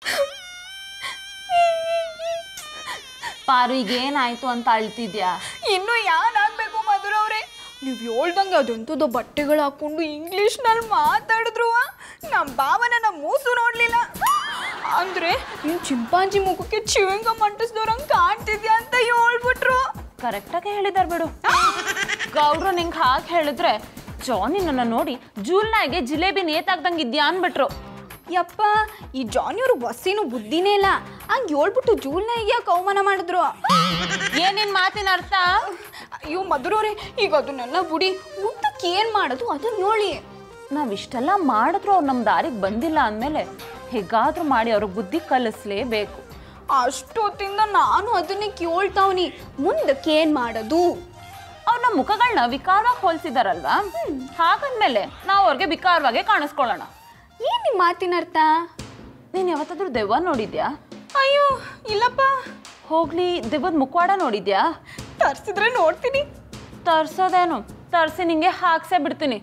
ಪಾರು ಈಗ ಏನಾಯ್ತು ಅಂತ ಅಳ್ತಿದ್ಯಾ ಇನ್ನು ಯಾನಾಗ್ಬೇಕು ಮಧುರ ಅವ್ರೆ ನೀವು ಹೇಳ್ದಂಗೆ ಅದೆಂಥದ್ದು ಬಟ್ಟೆಗಳು ಹಾಕೊಂಡು ಇಂಗ್ಲೀಷ್ನಲ್ಲಿ ಮಾತಾಡಿದ್ರು ನಮ್ಮ ಭಾವನ ನಮ್ಮ ಮೂಸು ನೋಡ್ಲಿಲ್ಲ ಅಂದ್ರೆ ನೀನು ಚಿಂಪಾಂಜಿ ಮುಖಕ್ಕೆ ಚಿವಂಗ ಮಂಟಿಸ್ದವ್ರಂಗೆ ಕಾಣ್ತಿದ್ಯಾ ಅಂತ ಹೇಳ್ಬಿಟ್ರು ಕರೆಕ್ಟಾಗಿ ಹೇಳಿದಾರ್ ಬಿಡು ಗೌಡ್ರು ನಿಂಗೆ ಹಾಗೆ ಹೇಳಿದ್ರೆ ಜಾನಿ ನನ್ನ ನೋಡಿ ಜೂಲ್ನಾಗೆ ಜಿಲೇಬಿ ನೇತಾಗ್ದಂಗೆ ಇದ್ಯಾ ಅನ್ಬಿಟ್ರು ಯಪ್ಪ ಈ ಜಾನಿ ಅವ್ರಿಗೆ ಬಸ್ಸಿನೂ ಬುದ್ಧಿನೇ ಇಲ್ಲ ಹಂಗೆ ಹೇಳ್ಬಿಟ್ಟು ಜೂಲ್ನ ಯಾಕೆ ಅವಮಾನ ಮಾಡಿದ್ರು ಏನಿನ್ ಮಾತಿನ ಅರ್ಥ ಅಯ್ಯೋ ಮಧುರವ್ರೆ ಈಗ ಅದನ್ನೆಲ್ಲ ಬುಡಿ ಊಟಕ್ಕೆ ಏನು ಮಾಡೋದು ಅದನ್ನ ಹೇಳಿ ನಾವಿಷ್ಟೆಲ್ಲ ಮಾಡಿದ್ರು ಅವ್ರು ನಮ್ಮ ದಾರಿಗೆ ಬಂದಿಲ್ಲ ಅಂದಮೇಲೆ ಹೇಗಾದ್ರೂ ಮಾಡಿ ಅವ್ರಿಗೆ ಬುದ್ಧಿ ಕಲಿಸ್ಲೇಬೇಕು ಅಷ್ಟೊತ್ತಿಂದ ನಾನು ಅದನ್ನೇ ಕೇಳ್ತಾವ್ನಿ ಮುಂದಕ್ಕೆ ಏನು ಮಾಡೋದು ಅವ್ರು ನಮ್ಮ ಮುಖಗಳನ್ನ ವಿಕಾರವಾಗಿ ಹೋಲಿಸಿದಾರಲ್ವಾ ಹಾಗಂದ್ಮೇಲೆ ನಾವು ಅವ್ರಿಗೆ ವಿಕಾರವಾಗೇ ಕಾಣಿಸ್ಕೊಳ್ಳೋಣ ಏನು ನಿಮ್ಮ ಮಾತಿನ ಅರ್ಥ ನೀನು ಯಾವತ್ತಾದ್ರೂ ದೆವ್ವ ನೋಡಿದ್ಯಾ ಅಯ್ಯೋ ಇಲ್ಲಪ್ಪ ಹೋಗ್ಲಿ ದೆವ್ವದ ಮುಖವಾಡ ನೋಡಿದ್ಯಾ ತರ್ಸಿದ್ರೆ ನೋಡ್ತೀನಿ ತರ್ಸೋದೇನು ತರ್ಸಿ ನಿಂಗೆ ಹಾಕ್ಸೇ ಬಿಡ್ತೀನಿ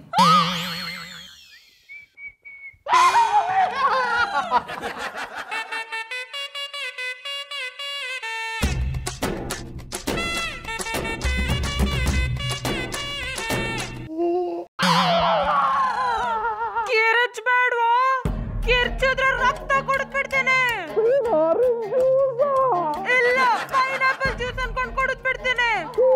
ಕಿರ್ಚ್ಬೇಡ್ವೋ ಕಿರ್ಚಿದ್ರೆ ರಕ್ತ ಕುಡಿದ್ಬಿಡ್ತೇನೆ ಇಲ್ಲ ಪೈನಾಪಲ್ ಜ್ಯೂಸ್ ಅನ್ಕೊಂಡ್ ಕುಡಿದ್ಬಿಡ್ತೇನೆ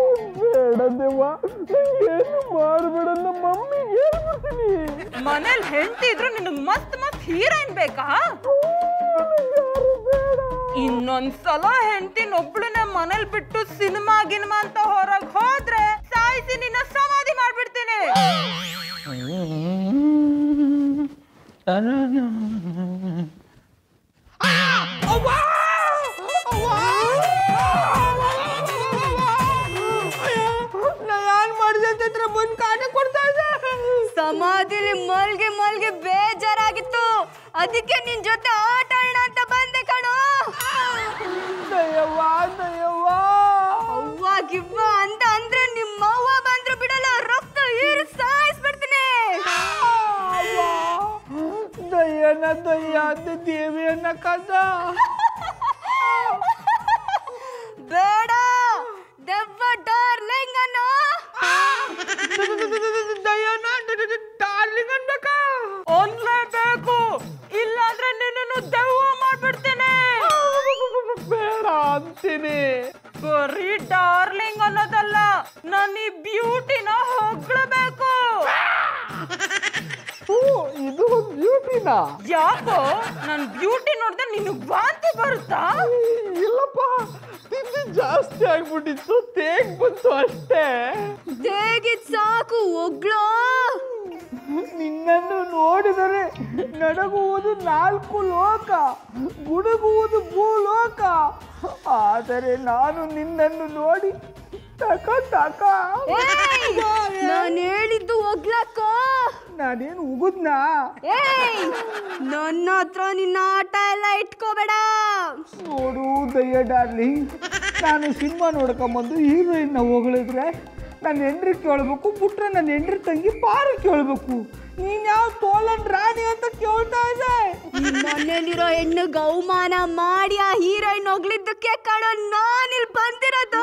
ಮನೇಲಿ ಹೆಂಡತಿ ಇದ್ರು ನಿನಗ್ ಮಸ್ತ್ ಮಸ್ತ್ ಹೀರೋಯಿನ್ ಬೇಕಾ ಇನ್ನೊಂದ್ಸಲ ಹೆಂಡತಿನ ಒಬ್ಳನ್ನ ಮನೇಲಿ ಬಿಟ್ಟು ಸಿನಿಮಾ ಗಿನಿಮಾ ಅಂತ ಹೊರಗ್ ಹೋದ್ರೆ ಸಾಯಿಸಿ ನಿನ್ನ ಸಮಾಧಿ ಮಾಡ್ಬಿಡ್ತೀನಿ ಸಮಾಧಿಲಿ ಮಲ್ಗೆ ಮಲ್ಗೆ ಬೇಜಾರಾಗಿತ್ತು ಅದಕ್ಕೆ ನಿನ್ ಜೊತೆ ಆಟ ಆಡೋಣ ಅಂತ ಬಂದೆ ಕಣೋ ಅವ್ವ ಗಿವ್ವ ಅಂತ ಅಂದ್ರೆ ನಿಮ್ಮ ಅವ್ವ ಬಂದ್ರು ಬಿಡಲ್ಲ ರಕ್ತ ಹೀರಿ ಸಾಯಿಸ್ಬಿಡ್ತೀನಿ ದಯ್ಯನ ದಯ್ಯ ಅಂತ ದೇವಿಯನ್ನ ಕದ ಬೇಡ ದೆವ್ವ ಡಾರ್ಲಿಂಗ್ ಅನ್ನೋ ದಯ್ಯನ ಡಾರ್ಲಿಂಗ್ ಅನ್ಬೇಕಾ ಅನ್ಲೇಬೇಕು ಇಲ್ಲಾಂದ್ರೆ ನಿನ್ನನ್ನು ದೆವ್ವ ಮಾಡ್ಬಿಡ್ತೇನೆ ಬೇಡ ಅಂತೀನಿ ಬರೀ ಡಾರ್ಲಿಂಗ್ ಅನ್ನೋದಲ್ಲ ನನ್ನ ಈ ಬ್ಯೂಟಿನ ಹೊಗಳಬೇಕು ಓ ಇದು ಬ್ಯೂಟಿನ ಯಾಕೋ ನನ್ ಬ್ಯೂಟಿ ನೋಡಿದ್ರೆ ನಿನಗ್ ವಾಂತಿ ಬರುತ್ತಾ ಇಲ್ಲಪ್ಪ ತಿಂದು ಜಾಸ್ತಿ ಆಗ್ಬಿಟ್ಟಿತ್ತು ತೇಗ್ ಬಂತು ಅಷ್ಟೇ ಹೇಗಿದ್ ಸಾಕು ಒಗ್ಲೋ ನಿನ್ನನ್ನು ನೋಡಿದರೆ ನಡಗುವುದು ನಾಲ್ಕು ಲೋಕ ಗುಡುಗುವುದು ಭೂಲೋಕ ಆದರೆ ನಾನು ನಿನ್ನನ್ನು ನೋಡಿ ತಕ ತಕ ನಾನು ಹೇಳಿದ್ದು ಒಗ್ಲಕ್ಕೋ ನಾನೇನು ಉಗುದ್ನಾ ಏಯ್ ನನ್ನ ಹತ್ರ ನಿನ್ನ ಆಟ ಎಲ್ಲ ಇಟ್ಕೋಬೇಡ ನೋಡು ದಯ್ಯ ಡಾರ್ಲಿಂಗ್ ನಾನು ಸಿನಿಮಾ ನೋಡ್ಕೊಂಬಂದು ಹೀರೋಯಿನ್ನ ಹೊಗಳಿದ್ರೆ ನನ್ನ ಹೆಂಡ್ರಿ ಕೇಳಬೇಕು ಬಿಟ್ರೆ ನನ್ನ ಹೆಂಡ್ರಿ ತಂಗಿ ಪಾರು ಕೇಳಬೇಕು ನೀನ್ ಯಾವ ತೋಲನ್ ರಾಣಿ ಅಂತ ಕೇಳ್ತಾ ಇದ್ದೆ ಈ ಮನೇಲಿರೋ ಹೆಣ್ಣಿಗೆ ಅವಮಾನ ಮಾಡಿ ಆ ಹೀರೋಯಿನ್ ಹೋಗ್ಲಿದ್ದಕ್ಕೆ ಕಣೋ ನಾನಿಲ್ ಬಂದಿರೋದು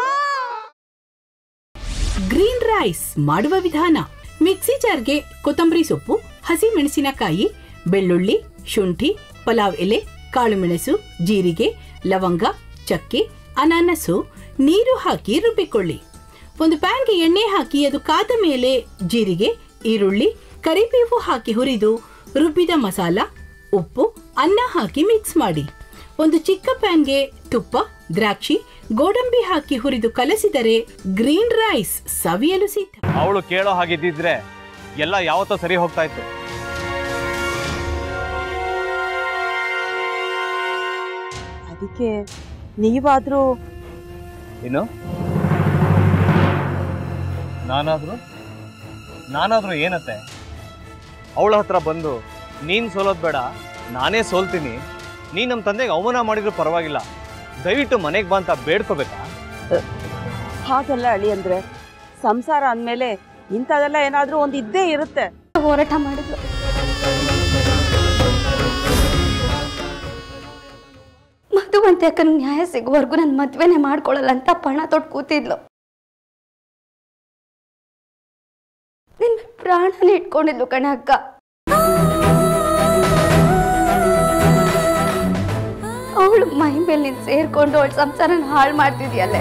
ಗ್ರೀನ್ ರೈಸ್ ಮಾಡುವ ವಿಧಾನ ಮಿಕ್ಸಿ ಜಾರ್ಗೆ ಕೊತ್ತಂಬರಿ ಸೊಪ್ಪು ಹಸಿ ಮೆಣಸಿನಕಾಯಿ ಬೆಳ್ಳುಳ್ಳಿ ಶುಂಠಿ ಪಲಾವ್ ಎಲೆ ಕಾಳುಮೆಣಸು ಜೀರಿಗೆ ಲವಂಗ ಚಕ್ಕೆ ಅನಾನಸು ನೀರು ಹಾಕಿ ರುಬ್ಬಿಕೊಳ್ಳಿ ಒಂದು ಪ್ಯಾನ್ಗೆ ಎಣ್ಣೆ ಹಾಕಿ ಅದು ಕಾದ ಮೇಲೆ ಜೀರಿಗೆ ಈರುಳ್ಳಿ ಕರಿಬೇವು ಹಾಕಿ ಹುರಿದು ರುಬ್ಬಿದ ಮಸಾಲ ಉಪ್ಪು ಅನ್ನ ಹಾಕಿ ಮಿಕ್ಸ್ ಮಾಡಿ ಒಂದು ಚಿಕ್ಕ ಪ್ಯಾನ್ಗೆ ತುಪ್ಪ ದ್ರಾಕ್ಷಿ ಗೋಡಂಬಿ ಹಾಕಿ ಹುರಿದು ಕಲಸಿದರೆ ಗ್ರೀನ್ ರೈಸ್ ಸವಿಯಲು ಸಿದ್ಧ ಅವಳು ಕೇಳೋ ಹಾಗಿದ್ದಿದ್ರೆ ಎಲ್ಲ ಯಾವತ್ತೋ ಸರಿ ಹೋಗ್ತಾ ಇತ್ತು ಅದಕ್ಕೆ ನೀವಾದ್ರೂ ಏನು ನಾನಾದ್ರೂ ನಾನಾದ್ರೂ ಏನತ್ತೆ ಅವಳ ಹತ್ರ ಬಂದು ನೀನು ಸೋಲೋದು ಬೇಡ ನಾನೇ ಸೋಲ್ತೀನಿ ನೀನು ನಮ್ಮ ತಂದೆಗೆ ಅವಮಾನ ಮಾಡಿದ್ರು ಪರವಾಗಿಲ್ಲ ದಯವಿಟ್ಟು ಮನೆಗೆ ಬಾ ಅಂತ ಬೇಡ್ಕೋಬೇಕಾ ಹಾಗೆಲ್ಲ ಅಳಿ ಅಂದ್ರೆ ಸಂಸಾರ ಅಂದಮೇಲೆ ಇಂಥದೆಲ್ಲ ಏನಾದ್ರೂ ಒಂದು ಇದ್ದೇ ಇರುತ್ತೆ ಹೋರಾಟ ಮಾಡಿದ್ಲು ಭಾಗ್ಯವಂತೆ ಅಕ್ಕನ ನ್ಯಾಯ ಸಿಗುವವರೆಗೂ ನನ್ನ ಮದ್ವೆನೇ ಮಾಡ್ಕೊಳ್ಳಲ್ಲ ಅಂತ ಪಣ ತೊಟ್ಟು ಕೂತಿದ್ಲು ನಿನ್ ಪ್ರಾಣನೇ ಇಟ್ಕೊಂಡಿದ್ಲು ಕಣೆ ಅಕ್ಕ ಅವಳು ಮೈ ಮೇಲೆ ನೀನ್ ಸೇರ್ಕೊಂಡು ಅವಳ ಸಂಸಾರನ ಹಾಳು ಮಾಡ್ತಿದ್ಯಲ್ಲೇ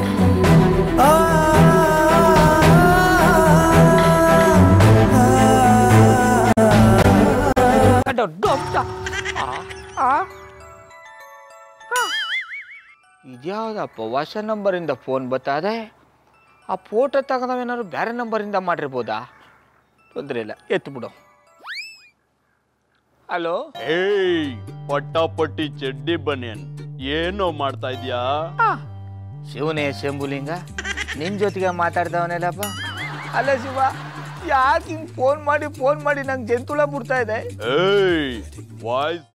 ದೊಡ್ಡ ಅಂಶ ಇದ್ಯಾವುದಪ್ಪ ಹೊಸ ನಂಬರಿಂದ ಫೋನ್ ಬತ್ತದೆ ಆ ಫೋಟೋ ತಗೊಂಡವೇನಾದ್ರು ಬೇರೆ ನಂಬರಿಂದ ಮಾಡಿರ್ಬೋದಾ ತೊಂದರೆ ಇಲ್ಲ ಎತ್ತು ಬಿಡು ಹಲೋ ಏಯ್ ಪಟ್ಟಾಪಟ್ಟಿ ಚಡ್ಡಿ ಬನಿಯನ್ ಏನೋ ಮಾಡ್ತಾ ಇದ್ಯಾ ಶಿವನೇ ಶಂಭುಲಿಂಗ ನಿನ್ ಜೊತೆಗೆ ಮಾತಾಡ್ದವನೆಲ್ಲಪ್ಪ ಅಲ್ಲ ಶಿವ ಯಾಕೆ ಹಿಂಗ್ ಫೋನ್ ಮಾಡಿ ಫೋನ್ ಮಾಡಿ ನಂಗೆ ಜಂತುಳ ಬಿಡ್ತಾ ಇದೆ ಏಯ್ ವಾಯ್ಸ್